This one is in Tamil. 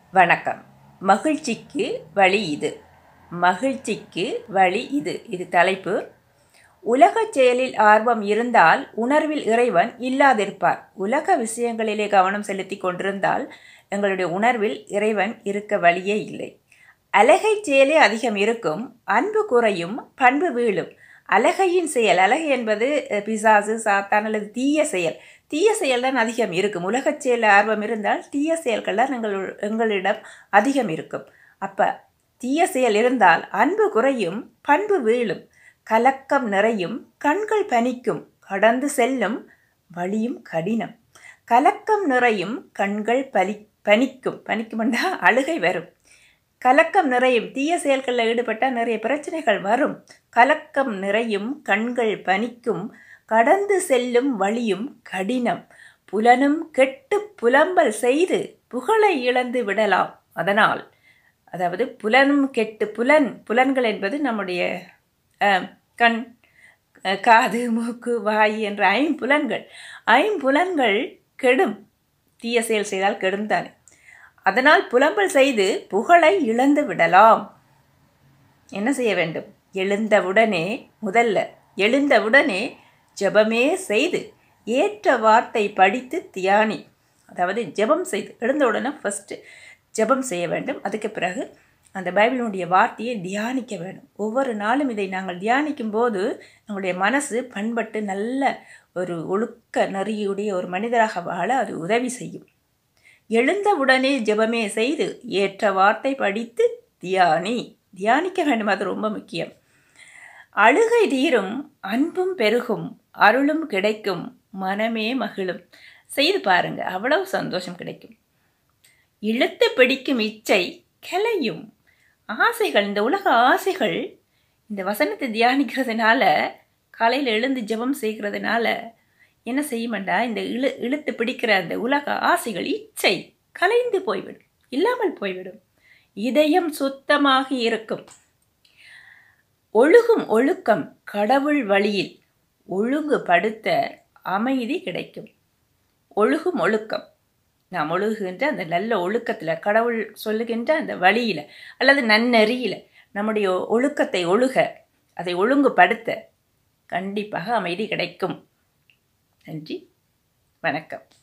வணக்கம் மகிழ்ச்சிக்கு வழி இது மகிழ்ச்சிக்கு வழி இது இது தலைப்பு உலகச் செயலில் ஆர்வம் இருந்தால் உணர்வில் இறைவன் இல்லாதிருப்பார் உலக விஷயங்களிலே கவனம் செலுத்தி கொண்டிருந்தால் எங்களுடைய உணர்வில் இறைவன் இருக்க வழியே இல்லை அழகை செயலே அதிகம் இருக்கும் அன்பு குறையும் பண்பு வீழும் அழகையின் செயல் அழகு என்பது அஹ், பிசாசு சாத்தான் அல்லது தீய செயல் தீய செயல் தான் அதிகம் இருக்கும் உலகச் செயல் ஆர்வம் இருந்தால் தீய செயல்கள் தான் எங்கள் எங்களிடம் அதிகம் இருக்கும் அப்போ தீய செயல் இருந்தால் அன்பு குறையும் பண்பு வீழும் கலக்கம் நிறையும் கண்கள் பனிக்கும் கடந்து செல்லும் வழியும் கடினம் கலக்கம் நிறையும் கண்கள் பலி பனிக்கும் பனிக்குமெண்டா அழுகை வரும் கலக்கம் நிறையும் தீய செயல்களில் ஈடுபட்டால் நிறைய பிரச்சனைகள் வரும் கலக்கம் நிறையும் கண்கள் பனிக்கும் கடந்து செல்லும் வழியும் கடினம் புலனும் கெட்டு புலம்பல் செய்து புகழை இழந்து விடலாம் அதனால் அதாவது புலனும் கெட்டு புலன் புலன்கள் என்பது நம்முடைய அஹ், கண் அஹ், காது மூக்கு வாய் என்ற ஐம்புலன்கள் ஐம்புலன்கள் கெடும் தீய செயல் செய்தால் கெடும் தானே அதனால் புலம்பல் செய்து புகழை இழந்து விடலாம் என்ன செய்ய வேண்டும் எழுந்தவுடனே முதல்ல எழுந்தவுடனே ஜெபமே செய்து ஏற்ற வார்த்தை படித்து தியானி அதாவது ஜெபம் செய்து எழுந்த உடனே ஃபஸ்ட்டு ஜெபம் செய்ய வேண்டும் அதுக்கு பிறகு அந்த பைபிளுடைய வார்த்தையை தியானிக்க வேண்டும் ஒவ்வொரு நாளும் இதை நாங்கள் தியானிக்கும் போது நம்முடைய மனசு பண்பட்டு நல்ல ஒரு ஒழுக்க நெறியுடைய ஒரு மனிதராக வாழ அது உதவி செய்யும் எழுந்தவுடனே ஜெபமே செய்து ஏற்ற வார்த்தை படித்து தியானி தியானிக்க வேண்டும் அது ரொம்ப முக்கியம் அழுகை தீரும் அன்பும் பெருகும் அருளும் கிடைக்கும் மனமே மகிழும் செய்து பாருங்க அவ்வளவு சந்தோஷம் கிடைக்கும் இழுத்து பிடிக்கும் இச்சை கிளையும் ஆசைகள் இந்த உலக ஆசைகள் இந்த வசனத்தை தியானிக்கிறதுனால காலையில் எழுந்து ஜெபம் செய்கிறதுனால என்ன செய்யுமெண்டா இந்த இழு இழுத்து பிடிக்கிற அந்த உலக ஆசைகள் இச்சை கலைந்து போய்விடும் இல்லாமல் போய்விடும் இதயம் சுத்தமாகி இருக்கும் ஒழுகும் ஒழுக்கம் கடவுள் வழியில் ஒழுங்குபடுத்த அமைதி கிடைக்கும் ஒழுகும் ஒழுக்கம் நாம் ஒழுகுகின்ற அந்த நல்ல ஒழுக்கத்தில் கடவுள் சொல்லுகின்ற அந்த வழியில் அல்லது நன்னெறியில் நம்முடைய ஒழுக்கத்தை ஒழுக அதை ஒழுங்குபடுத்த கண்டிப்பாக அமைதி கிடைக்கும் நன்றி வணக்கம்